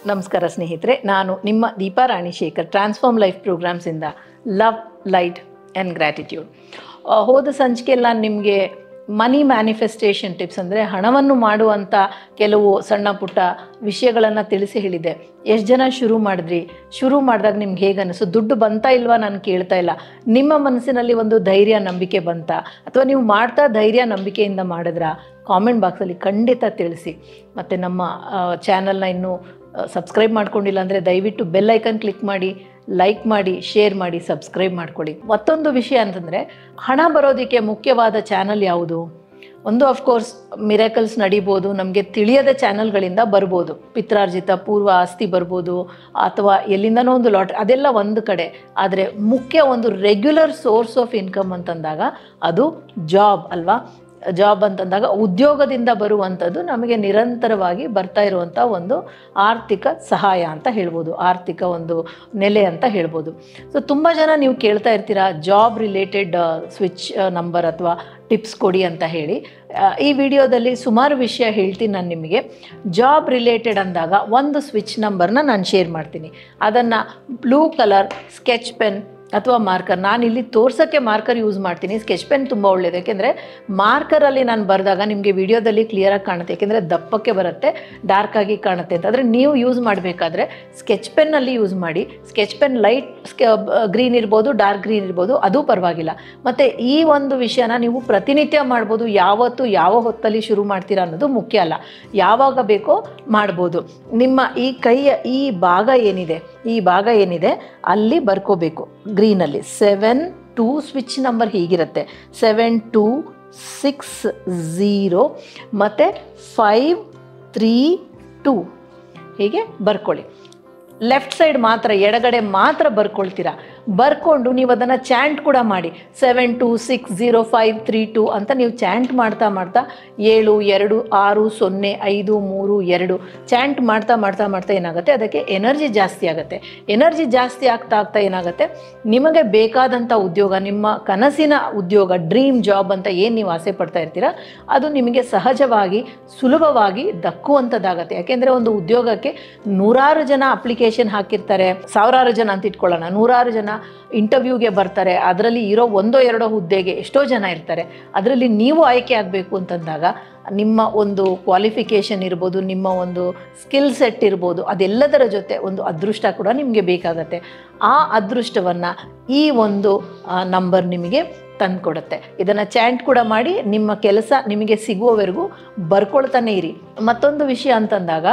ನಮಸ್ಕಾರ ಸ್ನೇಹಿತರೆ ನಾನು ನಿಮ್ಮ ದೀಪಾ ರಾಣಿಶೇಖರ್ ಟ್ರಾನ್ಸ್ಫಾರ್ಮ್ ಲೈಫ್ ಪ್ರೋಗ್ರಾಮ್ಸಿಂದ ಲವ್ ಲೈಟ್ ಆ್ಯಂಡ್ ಗ್ರ್ಯಾಟಿಟ್ಯೂಡ್ ಹೋದ ಸಂಚಿಕೆಯಲ್ಲಿ ನಾನು ನಿಮಗೆ ಮನಿ ಮ್ಯಾನಿಫೆಸ್ಟೇಷನ್ ಟಿಪ್ಸ್ ಅಂದರೆ ಹಣವನ್ನು ಮಾಡುವಂಥ ಕೆಲವು ಸಣ್ಣ ಪುಟ್ಟ ವಿಷಯಗಳನ್ನು ತಿಳಿಸಿ ಹೇಳಿದೆ ಎಷ್ಟು ಜನ ಶುರು ಮಾಡಿದ್ರಿ ಶುರು ಮಾಡಿದಾಗ ನಿಮ್ಗೆ ಹೇಗೆ ಅನಿಸು ದುಡ್ಡು ಬಂತಾ ಇಲ್ವಾ ನಾನು ಕೇಳ್ತಾ ಇಲ್ಲ ನಿಮ್ಮ ಮನಸ್ಸಿನಲ್ಲಿ ಒಂದು ಧೈರ್ಯ ನಂಬಿಕೆ ಬಂತಾ ಅಥವಾ ನೀವು ಮಾಡ್ತಾ ಧೈರ್ಯ ನಂಬಿಕೆಯಿಂದ ಮಾಡಿದ್ರಾ ಕಾಮೆಂಟ್ ಬಾಕ್ಸಲ್ಲಿ ಖಂಡಿತ ತಿಳಿಸಿ ಮತ್ತು ನಮ್ಮ ಚಾನಲ್ನ ಇನ್ನೂ ಸಬ್ಸ್ಕ್ರೈಬ್ ಮಾಡ್ಕೊಂಡಿಲ್ಲ ಅಂದರೆ ದಯವಿಟ್ಟು ಬೆಲ್ ಐಕನ್ ಕ್ಲಿಕ್ ಮಾಡಿ ಲೈಕ್ ಮಾಡಿ ಶೇರ್ ಮಾಡಿ ಸಬ್ಸ್ಕ್ರೈಬ್ ಮಾಡ್ಕೊಳ್ಳಿ ಮತ್ತೊಂದು ವಿಷಯ ಅಂತಂದರೆ ಹಣ ಬರೋದಕ್ಕೆ ಮುಖ್ಯವಾದ ಚಾನಲ್ ಯಾವುದು ಒಂದು ಅಫ್ಕೋರ್ಸ್ ಮಿರಾಕಲ್ಸ್ ನಡಿಬೋದು ನಮಗೆ ತಿಳಿಯದ ಚಾನಲ್ಗಳಿಂದ ಬರ್ಬೋದು ಪಿತ್ರಾರ್ಜಿತ ಪೂರ್ವ ಆಸ್ತಿ ಬರ್ಬೋದು ಅಥವಾ ಎಲ್ಲಿಂದನೋ ಒಂದು ಲಾಟ್ ಅದೆಲ್ಲ ಒಂದು ಕಡೆ ಆದರೆ ಮುಖ್ಯ ಒಂದು ರೆಗ್ಯುಲರ್ ಸೋರ್ಸ್ ಆಫ್ ಇನ್ಕಮ್ ಅಂತಂದಾಗ ಅದು ಜಾಬ್ ಅಲ್ವಾ ಜಾಬ್ ಅಂತಂದಾಗ ಉದ್ಯೋಗದಿಂದ ಬರುವಂಥದ್ದು ನಮಗೆ ನಿರಂತರವಾಗಿ ಬರ್ತಾ ಇರುವಂಥ ಒಂದು ಆರ್ಥಿಕ ಸಹಾಯ ಅಂತ ಹೇಳ್ಬೋದು ಆರ್ಥಿಕ ಒಂದು ನೆಲೆ ಅಂತ ಹೇಳ್ಬೋದು ಸೊ ತುಂಬ ಜನ ನೀವು ಕೇಳ್ತಾ ಇರ್ತೀರಾ ಜಾಬ್ ರಿಲೇಟೆಡ್ ಸ್ವಿಚ್ ನಂಬರ್ ಅಥವಾ ಟಿಪ್ಸ್ ಕೊಡಿ ಅಂತ ಹೇಳಿ ಈ ವಿಡಿಯೋದಲ್ಲಿ ಸುಮಾರು ವಿಷಯ ಹೇಳ್ತೀನಿ ನಾನು ನಿಮಗೆ ಜಾಬ್ ರಿಲೇಟೆಡ್ ಅಂದಾಗ ಒಂದು ಸ್ವಿಚ್ ನಂಬರ್ನ ನಾನು ಶೇರ್ ಮಾಡ್ತೀನಿ ಅದನ್ನು ಬ್ಲೂ ಕಲರ್ ಸ್ಕೆಚ್ ಪೆನ್ ಅಥವಾ ಮಾರ್ಕರ್ ನಾನು ಇಲ್ಲಿ ತೋರ್ಸೋಕ್ಕೆ ಮಾರ್ಕರ್ ಯೂಸ್ ಮಾಡ್ತೀನಿ ಸ್ಕೆಚ್ ಪೆನ್ ತುಂಬ ಒಳ್ಳೆಯದು ಯಾಕೆಂದರೆ ಮಾರ್ಕರಲ್ಲಿ ನಾನು ಬರೆದಾಗ ನಿಮಗೆ ವಿಡಿಯೋದಲ್ಲಿ ಕ್ಲಿಯರಾಗಿ ಕಾಣುತ್ತೆ ಯಾಕೆಂದರೆ ದಪ್ಪಕ್ಕೆ ಬರುತ್ತೆ ಡಾರ್ಕ್ ಆಗಿ ಕಾಣುತ್ತೆ ಅಂತ ಆದರೆ ನೀವು ಯೂಸ್ ಮಾಡಬೇಕಾದ್ರೆ ಸ್ಕೆಚ್ ಪೆನ್ನಲ್ಲಿ ಯೂಸ್ ಮಾಡಿ ಸ್ಕೆಚ್ ಪೆನ್ ಲೈಟ್ ಗ್ರೀನ್ ಇರ್ಬೋದು ಡಾರ್ಕ್ ಗ್ರೀನ್ ಇರ್ಬೋದು ಅದು ಪರವಾಗಿಲ್ಲ ಮತ್ತು ಈ ಒಂದು ವಿಷಯನ ನೀವು ಪ್ರತಿನಿತ್ಯ ಮಾಡ್ಬೋದು ಯಾವತ್ತು ಯಾವ ಹೊತ್ತಲ್ಲಿ ಶುರು ಮಾಡ್ತೀರಾ ಅನ್ನೋದು ಮುಖ್ಯ ಅಲ್ಲ ಯಾವಾಗ ಬೇಕೋ ಮಾಡ್ಬೋದು ನಿಮ್ಮ ಈ ಕೈಯ ಈ ಭಾಗ ಏನಿದೆ ಈ ಭಾಗ ಏನಿದೆ ಅಲ್ಲಿ ಬರ್ಕೋಬೇಕು ಗ್ರೀನಲ್ಲಿ ಸೆವೆನ್ ಟೂ ಸ್ವಿಚ್ ನಂಬರ್ ಹೀಗಿರುತ್ತೆ ಸೆವೆನ್ ಟೂ ಸಿಕ್ಸ್ ಝೀರೋ ಮತ್ತು ಫೈವ್ ತ್ರೀ ಟೂ ಹೀಗೆ ಬರ್ಕೊಳ್ಳಿ ಲೆಫ್ಟ್ ಸೈಡ್ ಮಾತ್ರ ಎಡಗಡೆ ಮಾತ್ರ ಬರ್ಕೊಳ್ತೀರಾ ಬರ್ಕೊಂಡು ನೀವು ಅದನ್ನು ಚಾಂಟ್ ಕೂಡ ಮಾಡಿ seven two six zero five three two ಅಂತ ನೀವು ಚಾಂಟ್ ಮಾಡ್ತಾ ಮಾಡ್ತಾ ಏಳು ಎರಡು ಆರು ಸೊನ್ನೆ ಐದು ಮೂರು ಎರಡು ಚಾಂಟ್ ಮಾಡ್ತಾ ಮಾಡ್ತಾ ಮಾಡ್ತಾ ಏನಾಗುತ್ತೆ ಅದಕ್ಕೆ ಎನರ್ಜಿ ಜಾಸ್ತಿ ಆಗುತ್ತೆ ಎನರ್ಜಿ ಜಾಸ್ತಿ ಆಗ್ತಾ ಆಗ್ತಾ ಏನಾಗುತ್ತೆ ನಿಮಗೆ ಬೇಕಾದಂಥ ಉದ್ಯೋಗ ನಿಮ್ಮ ಕನಸಿನ ಉದ್ಯೋಗ ಡ್ರೀಮ್ ಜಾಬ್ ಅಂತ ಏನು ನೀವು ಆಸೆ ಪಡ್ತಾ ಇರ್ತೀರ ಅದು ನಿಮಗೆ ಸಹಜವಾಗಿ ಸುಲಭವಾಗಿ ದಕ್ಕುವಂಥದ್ದಾಗತ್ತೆ ಯಾಕೆಂದರೆ ಒಂದು ಉದ್ಯೋಗಕ್ಕೆ ನೂರಾರು ಜನ ಅಪ್ಲಿಕೇಶನ್ ಹಾಕಿರ್ತಾರೆ ಸಾವಿರಾರು ಜನ ಅಂತ ಇಟ್ಕೊಳ್ಳೋಣ ನೂರಾರು ಜನ ಇಂಟರ್ವ್ಯೂಗೆ ಬರ್ತಾರೆ ಅದರಲ್ಲಿ ಇರೋ ಒಂದೋ ಎರಡೋ ಹುದ್ದೆಗೆ ಎಷ್ಟೋ ಜನ ಇರ್ತಾರೆ ಅದರಲ್ಲಿ ನೀವು ಆಯ್ಕೆ ಆಗಬೇಕು ಅಂತಂದಾಗ ನಿಮ್ಮ ಒಂದು ಕ್ವಾಲಿಫಿಕೇಷನ್ ಇರ್ಬೋದು ನಿಮ್ಮ ಒಂದು ಸ್ಕಿಲ್ ಸೆಟ್ ಇರ್ಬೋದು ಅದೆಲ್ಲದರ ಜೊತೆ ಒಂದು ಅದೃಷ್ಟ ಕೂಡ ನಿಮಗೆ ಬೇಕಾಗತ್ತೆ ಆ ಅದೃಷ್ಟವನ್ನು ಈ ಒಂದು ನಂಬರ್ ನಿಮಗೆ ತಂದುಕೊಡುತ್ತೆ ಇದನ್ನು ಚಾಂಟ್ ಕೂಡ ಮಾಡಿ ನಿಮ್ಮ ಕೆಲಸ ನಿಮಗೆ ಸಿಗುವವರೆಗೂ ಬರ್ಕೊಳ್ತಾನೆ ಇರಿ ಮತ್ತೊಂದು ವಿಷಯ ಅಂತಂದಾಗ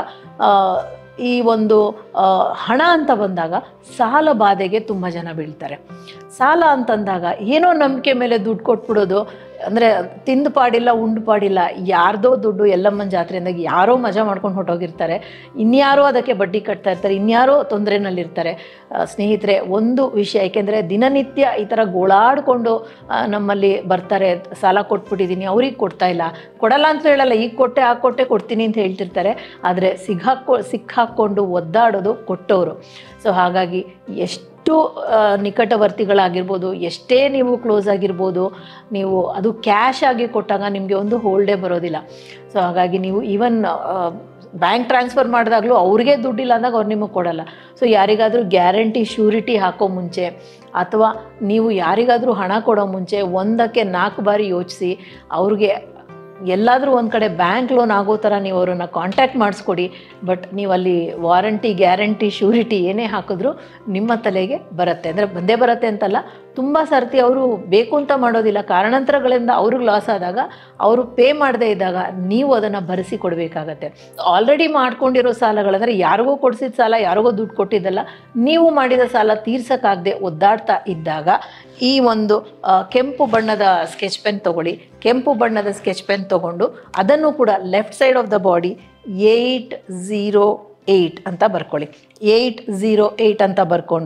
ಈ ಒಂದು ಹಣ ಅಂತ ಬಂದಾಗ ಸಾಲ ಬಾಧೆಗೆ ತುಂಬ ಜನ ಬೀಳ್ತಾರೆ ಸಾಲ ಅಂತಂದಾಗ ಏನೋ ನಂಬಿಕೆ ಮೇಲೆ ದುಡ್ಡು ಕೊಟ್ಬಿಡೋದು ಅಂದರೆ ತಿಂದು ಪಾಡಿಲ್ಲ ಉಂಡು ಪಾಡಿಲ್ಲ ಯಾರ್ದೋ ದುಡ್ಡು ಎಲ್ಲಮ್ಮನ ಜಾತ್ರೆಯಿಂದಾಗ ಯಾರೋ ಮಜಾ ಮಾಡ್ಕೊಂಡು ಹೊಟ್ಟೋಗಿರ್ತಾರೆ ಇನ್ಯಾರೋ ಅದಕ್ಕೆ ಬಡ್ಡಿ ಕಟ್ತಾ ಇರ್ತಾರೆ ಇನ್ಯಾರೋ ತೊಂದರೆನಲ್ಲಿರ್ತಾರೆ ಸ್ನೇಹಿತರೆ ಒಂದು ವಿಷಯ ಏಕೆಂದರೆ ದಿನನಿತ್ಯ ಈ ಥರ ಗೋಳಾಡಿಕೊಂಡು ನಮ್ಮಲ್ಲಿ ಬರ್ತಾರೆ ಸಾಲ ಕೊಟ್ಬಿಟ್ಟಿದ್ದೀನಿ ಅವ್ರಿಗೆ ಕೊಡ್ತಾ ಇಲ್ಲ ಕೊಡಲ್ಲ ಅಂತ ಹೇಳಲ್ಲ ಈಗ ಕೊಟ್ಟೆ ಆ ಕೊಟ್ಟೆ ಕೊಡ್ತೀನಿ ಅಂತ ಹೇಳ್ತಿರ್ತಾರೆ ಆದರೆ ಸಿಗ್ಹಾಕೊ ಸಿಕ್ಕಾಕ್ಕೊಂಡು ಒದ್ದಾಡೋದು ಕೊಟ್ಟವರು ಸೊ ಹಾಗಾಗಿ ಎಷ್ಟು ಎಷ್ಟು ನಿಕಟವರ್ತಿಗಳಾಗಿರ್ಬೋದು ಎಷ್ಟೇ ನೀವು ಕ್ಲೋಸ್ ಆಗಿರ್ಬೋದು ನೀವು ಅದು ಕ್ಯಾಶ್ ಆಗಿ ಕೊಟ್ಟಾಗ ನಿಮಗೆ ಒಂದು ಹೋಲ್ಡೇ ಬರೋದಿಲ್ಲ ಸೊ ಹಾಗಾಗಿ ನೀವು ಈವನ್ ಬ್ಯಾಂಕ್ ಟ್ರಾನ್ಸ್ಫರ್ ಮಾಡಿದಾಗಲೂ ಅವ್ರಿಗೆ ದುಡ್ಡಿಲ್ಲ ಅಂದಾಗ ಅವ್ರು ನಿಮಗೆ ಕೊಡಲ್ಲ ಸೊ ಯಾರಿಗಾದರೂ ಗ್ಯಾರಂಟಿ ಶ್ಯೂರಿಟಿ ಹಾಕೋ ಮುಂಚೆ ಅಥವಾ ನೀವು ಯಾರಿಗಾದರೂ ಹಣ ಕೊಡೋ ಮುಂಚೆ ಒಂದಕ್ಕೆ ನಾಲ್ಕು ಬಾರಿ ಯೋಚಿಸಿ ಅವ್ರಿಗೆ ಎಲ್ಲಾದರೂ ಒಂದು ಕಡೆ ಬ್ಯಾಂಕ್ ಲೋನ್ ಆಗೋ ಥರ ನೀವು ಅವರನ್ನು ಕಾಂಟ್ಯಾಕ್ಟ್ ಮಾಡಿಸ್ಕೊಡಿ ಬಟ್ ನೀವು ಅಲ್ಲಿ ವಾರಂಟಿ ಗ್ಯಾರಂಟಿ ಶ್ಯೂರಿಟಿ ಏನೇ ಹಾಕಿದ್ರು ನಿಮ್ಮ ತಲೆಗೆ ಬರುತ್ತೆ ಅಂದರೆ ಬಂದೇ ಬರುತ್ತೆ ಅಂತಲ್ಲ ತುಂಬ ಸರ್ತಿ ಅವರು ಬೇಕು ಅಂತ ಮಾಡೋದಿಲ್ಲ ಕಾರಣಾಂತರಗಳಿಂದ ಅವ್ರಿಗೆ ಲಾಸ್ ಆದಾಗ ಅವರು ಪೇ ಮಾಡದೇ ಇದ್ದಾಗ ನೀವು ಅದನ್ನು ಭರಿಸಿ ಕೊಡಬೇಕಾಗತ್ತೆ ಆಲ್ರೆಡಿ ಮಾಡ್ಕೊಂಡಿರೋ ಸಾಲಗಳಂದರೆ ಯಾರಿಗೋ ಕೊಡಿಸಿದ ಸಾಲ ಯಾರಿಗೋ ದುಡ್ಡು ಕೊಟ್ಟಿದ್ದಲ್ಲ ನೀವು ಮಾಡಿದ ಸಾಲ ತೀರ್ಸೋಕ್ಕಾಗದೆ ಒದ್ದಾಡ್ತಾ ಇದ್ದಾಗ ಈ ಒಂದು ಕೆಂಪು ಬಣ್ಣದ ಸ್ಕೆಚ್ ಪೆನ್ ತೊಗೊಳ್ಳಿ ಕೆಂಪು ಬಣ್ಣದ ಸ್ಕೆಚ್ ಪೆನ್ ತೊಗೊಂಡು ಅದನ್ನು ಕೂಡ left side of the body eight zero eight ಅಂತ ಬರ್ಕೊಳ್ಳಿ ಏಯ್ಟ್ ಝೀರೋ ಏಯ್ಟ್ ಅಂತ ಬರ್ಕೊಂಡು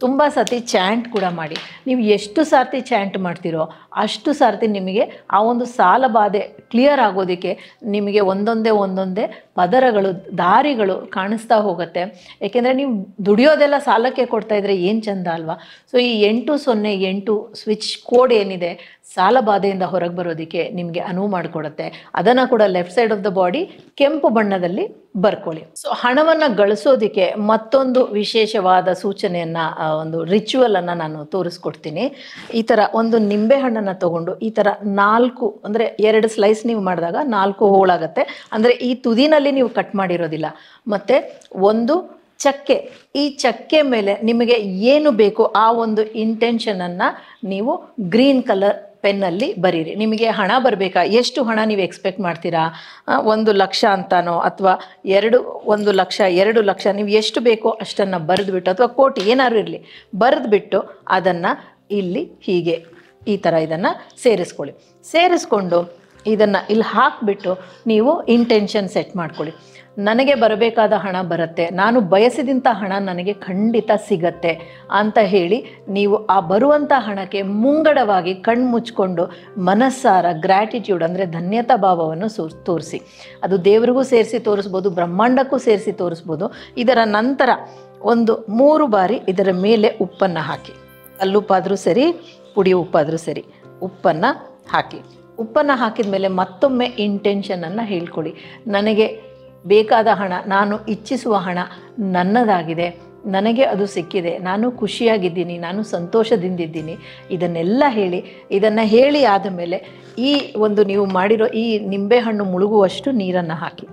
ತುಂಬ ಸತಿ ಚಾಂಟ್ ಕೂಡ ಮಾಡಿ ನೀವು ಎಷ್ಟು ಸಾರ್ತಿ ಚಾಂಟ್ ಮಾಡ್ತೀರೋ ಅಷ್ಟು ಸಾರ್ತಿ ನಿಮಗೆ ಆ ಒಂದು ಸಾಲ ಬಾಧೆ ಕ್ಲಿಯರ್ ಆಗೋದಕ್ಕೆ ನಿಮಗೆ ಒಂದೊಂದೇ ಒಂದೊಂದೇ ಪದರಗಳು ದಾರಿಗಳು ಕಾಣಿಸ್ತಾ ಹೋಗುತ್ತೆ ಏಕೆಂದರೆ ನೀವು ದುಡಿಯೋದೆಲ್ಲ ಸಾಲಕ್ಕೆ ಕೊಡ್ತಾ ಇದ್ರೆ ಏನು ಚಂದ ಅಲ್ವಾ ಸೊ ಈ ಎಂಟು ಸೊನ್ನೆ ಎಂಟು ಸ್ವಿಚ್ ಕೋಡ್ ಏನಿದೆ ಸಾಲ ಬಾಧೆಯಿಂದ ಹೊರಗೆ ಬರೋದಕ್ಕೆ ನಿಮಗೆ ಅನುವು ಮಾಡಿಕೊಡುತ್ತೆ ಅದನ್ನು ಕೂಡ left side of the body ಕೆಂಪು ಬಣ್ಣದಲ್ಲಿ ಬರ್ಕೊಳ್ಳಿ ಸೊ ಹಣವನ್ನು ಗಳಿಸೋದಕ್ಕೆ ಮತ್ತೊಂದು ವಿಶೇಷವಾದ ಸೂಚನೆಯನ್ನು ಒಂದು ರಿಚುವಲನ್ನು ನಾನು ತೋರಿಸ್ಕೊಡ್ತೀನಿ ಈ ಥರ ಒಂದು ನಿಂಬೆ ಹಣ್ಣನ್ನು ತಗೊಂಡು ಈ ಥರ ನಾಲ್ಕು ಅಂದರೆ ಎರಡು ಸ್ಲೈಸ್ ನೀವು ಮಾಡಿದಾಗ ನಾಲ್ಕು ಹೋಳಾಗತ್ತೆ ಅಂದರೆ ಈ ತುದಿನಲ್ಲಿ ನೀವು ಕಟ್ ಮಾಡಿರೋದಿಲ್ಲ ಮತ್ತು ಒಂದು ಚಕ್ಕೆ ಈ ಚಕ್ಕೆ ಮೇಲೆ ನಿಮಗೆ ಏನು ಬೇಕು ಆ ಒಂದು ಇಂಟೆನ್ಷನನ್ನು ನೀವು ಗ್ರೀನ್ ಕಲರ್ ಪೆನ್ನಲ್ಲಿ ಬರೀರಿ ನಿಮಗೆ ಹಣ ಬರಬೇಕಾ ಎಷ್ಟು ಹಣ ನೀವು ಎಕ್ಸ್ಪೆಕ್ಟ್ ಮಾಡ್ತೀರಾ ಆ, ಒಂದು ಲಕ್ಷ ಅಂತಾನೋ ಅಥವಾ ಎರಡು ಒಂದು ಲಕ್ಷ ಎರಡು ಲಕ್ಷ ನೀವು ಎಷ್ಟು ಬೇಕೋ ಅಷ್ಟನ್ನು ಬರೆದುಬಿಟ್ಟು ಅಥವಾ ಕೋಟಿ ಏನಾದ್ರು ಇರಲಿ ಬರೆದುಬಿಟ್ಟು ಅದನ್ನು ಇಲ್ಲಿ ಹೀಗೆ ಈ ಥರ ಇದನ್ನು ಸೇರಿಸ್ಕೊಳ್ಳಿ ಸೇರಿಸ್ಕೊಂಡು ಇದನ್ನು ಇಲ್ಲಿ ಹಾಕಿಬಿಟ್ಟು ನೀವು ಇಂಟೆನ್ಷನ್ ಸೆಟ್ ಮಾಡ್ಕೊಳ್ಳಿ ನನಗೆ ಬರಬೇಕಾದ ಹಣ ಬರುತ್ತೆ ನಾನು ಬಯಸಿದಂಥ ಹಣ ನನಗೆ ಖಂಡಿತ ಸಿಗತ್ತೆ ಅಂತ ಹೇಳಿ ನೀವು ಆ ಬರುವಂಥ ಹಣಕ್ಕೆ ಮುಂಗಡವಾಗಿ ಕಣ್ಣು ಮುಚ್ಕೊಂಡು ಮನಸ್ಸಾರ ಗ್ರ್ಯಾಟಿಟ್ಯೂಡ್ ಅಂದರೆ ಧನ್ಯತಾ ಭಾವವನ್ನು ಸೂ ತೋರಿಸಿ ಅದು ದೇವರಿಗೂ ಸೇರಿಸಿ ತೋರಿಸ್ಬೋದು ಬ್ರಹ್ಮಾಂಡಕ್ಕೂ ಸೇರಿಸಿ ತೋರಿಸ್ಬೋದು ಇದರ ನಂತರ ಒಂದು ಮೂರು ಬಾರಿ ಇದರ ಮೇಲೆ ಉಪ್ಪನ್ನು ಹಾಕಿ ಕಲ್ಲುಪ್ಪಾದರೂ ಸರಿ ಪುಡಿ ಉಪ್ಪಾದರೂ ಸರಿ ಉಪ್ಪನ್ನು ಹಾಕಿ ಉಪ್ಪನ್ನು ಹಾಕಿದ ಮೇಲೆ ಮತ್ತೊಮ್ಮೆ ಇಂಟೆನ್ಷನನ್ನು ಹೇಳ್ಕೊಳ್ಳಿ ನನಗೆ ಬೇಕಾದ ಹಣ ನಾನು ಇಚ್ಛಿಸುವ ಹಣ ನನ್ನದಾಗಿದೆ ನನಗೆ ಅದು ಸಿಕ್ಕಿದೆ ನಾನು ಖುಷಿಯಾಗಿದ್ದೀನಿ ನಾನು ಸಂತೋಷದಿಂದಿದ್ದೀನಿ ಇದನ್ನೆಲ್ಲ ಹೇಳಿ ಇದನ್ನು ಹೇಳಿ ಆದ ಮೇಲೆ ಈ ಒಂದು ನೀವು ಮಾಡಿರೋ ಈ ನಿಂಬೆಹಣ್ಣು ಮುಳುಗುವಷ್ಟು ನೀರನ್ನು ಹಾಕಿ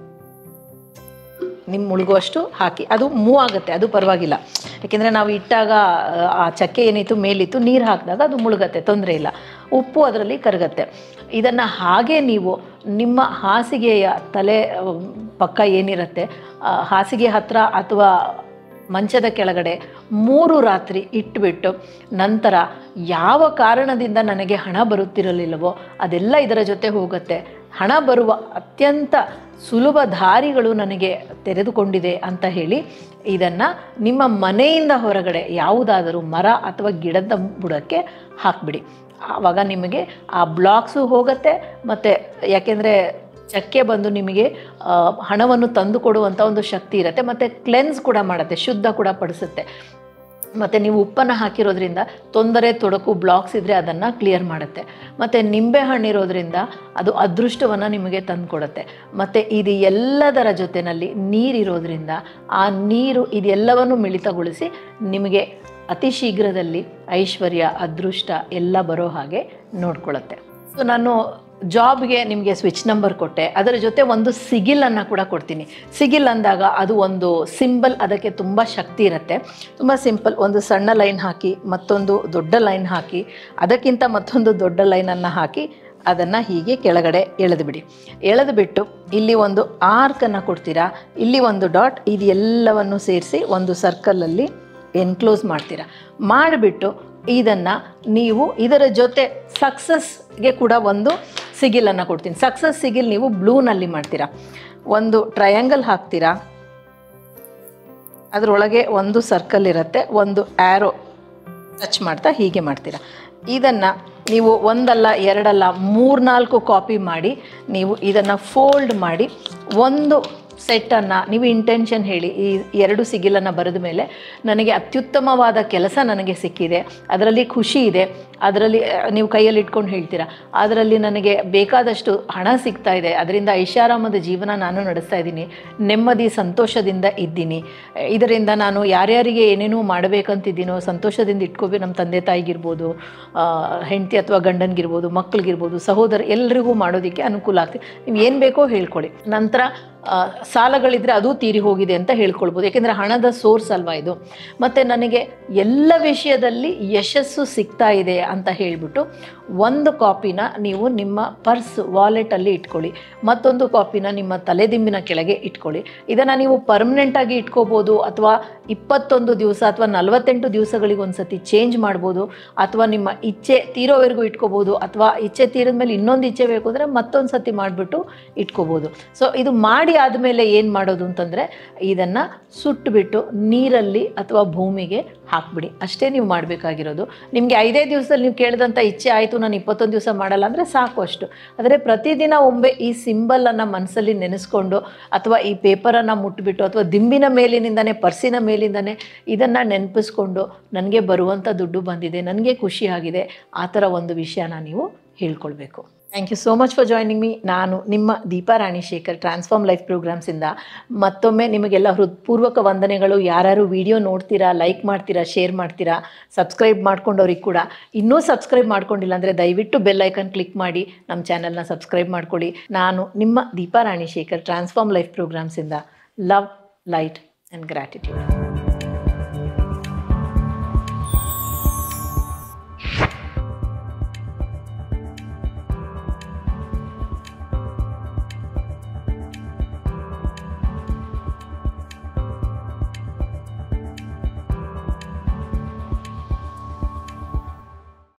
ನಿಮ್ಮ ಮುಳುಗುವಷ್ಟು ಹಾಕಿ ಅದು ಮೂವ್ ಆಗುತ್ತೆ ಅದು ಪರವಾಗಿಲ್ಲ ಯಾಕೆಂದರೆ ನಾವು ಇಟ್ಟಾಗ ಆ, ಆ ಚಕ್ಕೆ ಏನಿತ್ತು ಮೇಲಿತ್ತು ನೀರು ಹಾಕಿದಾಗ ಅದು ಮುಳುಗತ್ತೆ ತೊಂದರೆ ಇಲ್ಲ ಉಪ್ಪು ಅದರಲ್ಲಿ ಕರಗತ್ತೆ ಇದನ್ನು ಹಾಗೆ ನೀವು ನಿಮ್ಮ ಹಾಸಿಗೆಯ ತಲೆ ಆ, ಪಕ್ಕ ಏನಿರುತ್ತೆ ಆ, ಹಾಸಿಗೆ ಹತ್ರ ಅಥವಾ ಮಂಚದ ಕೆಳಗಡೆ ಮೂರು ರಾತ್ರಿ ಇಟ್ಬಿಟ್ಟು ನಂತರ ಯಾವ ಕಾರಣದಿಂದ ನನಗೆ ಹಣ ಬರುತ್ತಿರಲಿಲ್ಲವೋ ಅದೆಲ್ಲ ಇದರ ಜೊತೆ ಹೋಗುತ್ತೆ ಹಣ ಬರುವ ಅತ್ಯಂತ ಸುಲಭ ದಾರಿಗಳು ನನಗೆ ತೆರೆದುಕೊಂಡಿದೆ ಅಂತ ಹೇಳಿ ಇದನ್ನು ನಿಮ್ಮ ಮನೆಯಿಂದ ಹೊರಗಡೆ ಯಾವುದಾದರೂ ಮರ ಅಥವಾ ಗಿಡದ ಬುಡಕ್ಕೆ ಹಾಕಿಬಿಡಿ ಆವಾಗ ನಿಮಗೆ ಆ ಬ್ಲಾಕ್ಸು ಹೋಗುತ್ತೆ ಮತ್ತು ಯಾಕೆಂದರೆ ಚಕ್ಕೆ ಬಂದು ನಿಮಗೆ ಆ, ಹಣವನ್ನು ತಂದು ಕೊಡುವಂಥ ಒಂದು ಶಕ್ತಿ ಇರುತ್ತೆ ಮತ್ತು ಕ್ಲೆನ್ಸ್ ಕೂಡ ಮಾಡುತ್ತೆ ಶುದ್ಧ ಕೂಡ ಪಡಿಸುತ್ತೆ ಮತ್ತು ನೀವು ಉಪ್ಪನ್ನು ಹಾಕಿರೋದ್ರಿಂದ ತೊಂದರೆ ತೊಡಕು ಬ್ಲಾಕ್ಸ್ ಇದ್ದರೆ ಅದನ್ನು ಕ್ಲಿಯರ್ ಮಾಡುತ್ತೆ ಮತ್ತು ನಿಂಬೆ ಹಣ್ಣಿರೋದ್ರಿಂದ ಅದು ಅದೃಷ್ಟವನ್ನು ನಿಮಗೆ ತಂದುಕೊಡುತ್ತೆ ಮತ್ತು ಇದು ಎಲ್ಲದರ ಜೊತೆಯಲ್ಲಿ ನೀರಿರೋದ್ರಿಂದ ಆ ನೀರು ಇದೆಲ್ಲವನ್ನು ಮಿಳಿತಗೊಳಿಸಿ ನಿಮಗೆ ಅತಿ ಶೀಘ್ರದಲ್ಲಿ ಐಶ್ವರ್ಯ ಅದೃಷ್ಟ ಎಲ್ಲ ಬರೋ ಹಾಗೆ ನೋಡ್ಕೊಳ್ಳುತ್ತೆ ಸೊ ನಾನು ಜಾಬ್ಗೆ ನಿಮಗೆ ಸ್ವಿಚ್ ನಂಬರ್ ಕೊಟ್ಟೆ ಅದರ ಜೊತೆ ಒಂದು ಸಿಗಿಲನ್ನು ಕೂಡ ಕೊಡ್ತೀನಿ ಸಿಗಿಲ್ ಅಂದಾಗ ಅದು ಒಂದು ಸಿಂಬಲ್ ಅದಕ್ಕೆ ತುಂಬ ಶಕ್ತಿ ಇರುತ್ತೆ ತುಂಬ ಸಿಂಪಲ್ ಒಂದು ಸಣ್ಣ ಲೈನ್ ಹಾಕಿ ಮತ್ತೊಂದು ದೊಡ್ಡ ಲೈನ್ ಹಾಕಿ ಅದಕ್ಕಿಂತ ಮತ್ತೊಂದು ದೊಡ್ಡ ಲೈನನ್ನು ಹಾಕಿ ಅದನ್ನು ಹೀಗೆ ಕೆಳಗಡೆ ಎಳೆದುಬಿಡಿ ಎಳೆದುಬಿಟ್ಟು ಇಲ್ಲಿ ಒಂದು ಆರ್ಕನ್ನು ಕೊಡ್ತೀರಾ ಇಲ್ಲಿ ಒಂದು ಡಾಟ್ ಇದು ಎಲ್ಲವನ್ನು ಸೇರಿಸಿ ಒಂದು ಸರ್ಕಲಲ್ಲಿ ಎನ್ಕ್ಲೋಸ್ ಮಾಡ್ತೀರಾ ಮಾಡಿಬಿಟ್ಟು ಇದನ್ನು ನೀವು ಇದರ ಜೊತೆ ಸಕ್ಸಸ್ಗೆ ಕೂಡ ಒಂದು ಸಿಗಿಲನ್ನು ಕೊಡ್ತೀನಿ ಸಕ್ಸಸ್ ಸಿಗಿಲ್ ನೀವು ಬ್ಲೂನಲ್ಲಿ ಮಾಡ್ತೀರಾ ಒಂದು ಟ್ರಯಾಂಗಲ್ ಹಾಕ್ತೀರಾ ಅದರೊಳಗೆ ಒಂದು ಸರ್ಕಲ್ ಇರುತ್ತೆ ಒಂದು ಆ್ಯರೋ ಟಚ್ ಮಾಡ್ತಾ ಹೀಗೆ ಮಾಡ್ತೀರಾ ಇದನ್ನು ನೀವು ಒಂದಲ್ಲ ಎರಡಲ್ಲ ಮೂರ್ನಾಲ್ಕು ಕಾಪಿ ಮಾಡಿ ನೀವು ಇದನ್ನು ಫೋಲ್ಡ್ ಮಾಡಿ ಒಂದು ಸೆಟ್ಟನ್ನು ನೀವು ಇಂಟೆನ್ಷನ್ ಹೇಳಿ ಈ ಎರಡು ಸಿಗಿಲನ್ನು ಬರೆದ ಮೇಲೆ ನನಗೆ ಅತ್ಯುತ್ತಮವಾದ ಕೆಲಸ ನನಗೆ ಸಿಕ್ಕಿದೆ ಅದರಲ್ಲಿ ಖುಷಿ ಇದೆ ಅದರಲ್ಲಿ ಆ, ನೀವು ಕೈಯಲ್ಲಿ ಇಟ್ಕೊಂಡು ಹೇಳ್ತೀರಾ ಅದರಲ್ಲಿ ನನಗೆ ಬೇಕಾದಷ್ಟು ಹಣ ಸಿಗ್ತಾ ಇದೆ ಅದರಿಂದ ಐಷಾರಾಮದ ಜೀವನ ನಾನು ನಡೆಸ್ತಾ ಇದ್ದೀನಿ ನೆಮ್ಮದಿ ಸಂತೋಷದಿಂದ ಇದ್ದೀನಿ ಇದರಿಂದ ನಾನು ಯಾರ್ಯಾರಿಗೆ ಏನೇನೋ ಮಾಡಬೇಕಂತಿದ್ದೀನೋ ಸಂತೋಷದಿಂದ ಇಟ್ಕೋಬೇಕು ನಮ್ಮ ತಂದೆ ತಾಯಿಗಿರ್ಬೋದು ಹೆಂಡತಿ ಅಥವಾ ಗಂಡನಿಗಿರ್ಬೋದು ಮಕ್ಕಳಿಗಿರ್ಬೋದು ಸಹೋದರ ಎಲ್ರಿಗೂ ಮಾಡೋದಕ್ಕೆ ಅನುಕೂಲ ಆಗ್ತದೆ ನೀವು ಏನು ಬೇಕೋ ಹೇಳ್ಕೊಳ್ಳಿ ನಂತರ ಆ, ಸಾಲಗಳಿದ್ರೆ ಅದು ತೀರಿ ಹೋಗಿದೆ ಅಂತ ಹೇಳ್ಕೊಳ್ಬೋದು ಯಾಕೆಂದರೆ ಹಣದ ಸೋರ್ಸ್ ಅಲ್ವಾ ಇದು ಮತ್ತು ನನಗೆ ಎಲ್ಲ ವಿಷಯದಲ್ಲಿ ಯಶಸ್ಸು ಸಿಗ್ತಾ ಇದೆ ಅಂತ ಹೇಳಿಬಿಟ್ಟು ಒಂದು ಕಾಪಿನ ನೀವು ನಿಮ್ಮ ಪರ್ಸ್ ವಾಲೆಟಲ್ಲಿ ಇಟ್ಕೊಳ್ಳಿ ಮತ್ತೊಂದು ಕಾಪಿನ ನಿಮ್ಮ ತಲೆದಿಂಬಿನ ಕೆಳಗೆ ಇಟ್ಕೊಳ್ಳಿ ಇದನ್ನು ನೀವು ಪರ್ಮನೆಂಟಾಗಿ ಇಟ್ಕೋಬೋದು ಅಥವಾ ಇಪ್ಪತ್ತೊಂದು ದಿವಸ ಅಥವಾ ನಲವತ್ತೆಂಟು ದಿವಸಗಳಿಗೆ ಒಂದು ಸತಿ ಚೇಂಜ್ ಮಾಡ್ಬೋದು ಅಥವಾ ನಿಮ್ಮ ಇಚ್ಛೆ ತೀರೋವರೆಗೂ ಇಟ್ಕೋಬೋದು ಅಥವಾ ಇಚ್ಛೆ ತೀರಿದ ಮೇಲೆ ಇನ್ನೊಂದು ಇಚ್ಛೆ ಬೇಕು ಅಂದರೆ ಮತ್ತೊಂದು ಸತಿ ಮಾಡಿಬಿಟ್ಟು ಇಟ್ಕೋಬೋದು ಸೊ ಇದು ಮಾಡಿ ಆದಮೇಲೆ ಏನು ಮಾಡೋದು ಅಂತಂದರೆ ಇದನ್ನು ಸುಟ್ಟುಬಿಟ್ಟು ನೀರಲ್ಲಿ ಅಥವಾ ಭೂಮಿಗೆ ಹಾಕ್ಬಿಡಿ ಅಷ್ಟೇ ನೀವು ಮಾಡಬೇಕಾಗಿರೋದು ನಿಮಗೆ ಐದೇ ದಿವಸದಲ್ಲಿ ನೀವು ಕೇಳಿದಂಥ ಇಚ್ಛೆ ಆಯಿತು ನಾನು ಇಪ್ಪತ್ತೊಂದು ದಿವಸ ಮಾಡಲ್ಲ ಅಂದರೆ ಸಾಕು ಅಷ್ಟು ಆದರೆ ಪ್ರತಿದಿನ ಒಮ್ಮೆ ಈ ಸಿಂಬಲನ್ನು ಮನಸ್ಸಲ್ಲಿ ನೆನೆಸ್ಕೊಂಡು ಅಥವಾ ಈ ಪೇಪರನ್ನು ಮುಟ್ಬಿಟ್ಟು ಅಥವಾ ದಿಂಬಿನ ಮೇಲಿನಿಂದನೇ ಪರ್ಸಿನ ಮೇಲಿಂದನೇ ಇದನ್ನು ನೆನಪಿಸ್ಕೊಂಡು ನನಗೆ ಬರುವಂಥ ದುಡ್ಡು ಬಂದಿದೆ ನನಗೆ ಖುಷಿಯಾಗಿದೆ ಆ ಥರ ಒಂದು ವಿಷಯನ ನೀವು ಹೇಳ್ಕೊಳ್ಬೇಕು thank you so much for joining me ನಾನು ನಿಮ್ಮ ದೀಪಾ ರಾಣಿ ಶೇಖರ್ ಟ್ರಾನ್ಸ್ಫಾರ್ಮ್ ಲೈಫ್ ಪ್ರೋಗ್ರಾಮ್ಸಿಂದ ಮತ್ತೊಮ್ಮೆ ನಿಮಗೆಲ್ಲ ಹೃತ್ಪೂರ್ವಕ ವಂದನೆಗಳು ಯಾರ್ಯಾರು ವಿಡಿಯೋ ನೋಡ್ತೀರಾ ಲೈಕ್ ಮಾಡ್ತೀರಾ ಶೇರ್ ಮಾಡ್ತೀರಾ ಸಬ್ಸ್ಕ್ರೈಬ್ ಮಾಡ್ಕೊಂಡವ್ರಿಗೆ ಕೂಡ ಇನ್ನೂ ಸಬ್ಸ್ಕ್ರೈಬ್ ಮಾಡ್ಕೊಂಡಿಲ್ಲ ಅಂದರೆ ದಯವಿಟ್ಟು ಬೆಲ್ ಐಕನ್ ಕ್ಲಿಕ್ ಮಾಡಿ ನಮ್ಮ ಚಾನಲ್ನ ಸಬ್ಸ್ಕ್ರೈಬ್ ಮಾಡ್ಕೊಳ್ಳಿ ನಾನು ನಿಮ್ಮ ದೀಪಾ ರಾಣಿ ಶೇಖರ್ ಟ್ರಾನ್ಸ್ಫಾರ್ಮ್ ಲೈಫ್ ಪ್ರೋಗ್ರಾಮ್ಸಿಂದ ಲವ್ ಲೈಟ್ ಆ್ಯಂಡ್ ಗ್ರ್ಯಾಟಿಟ್ಯೂಡ್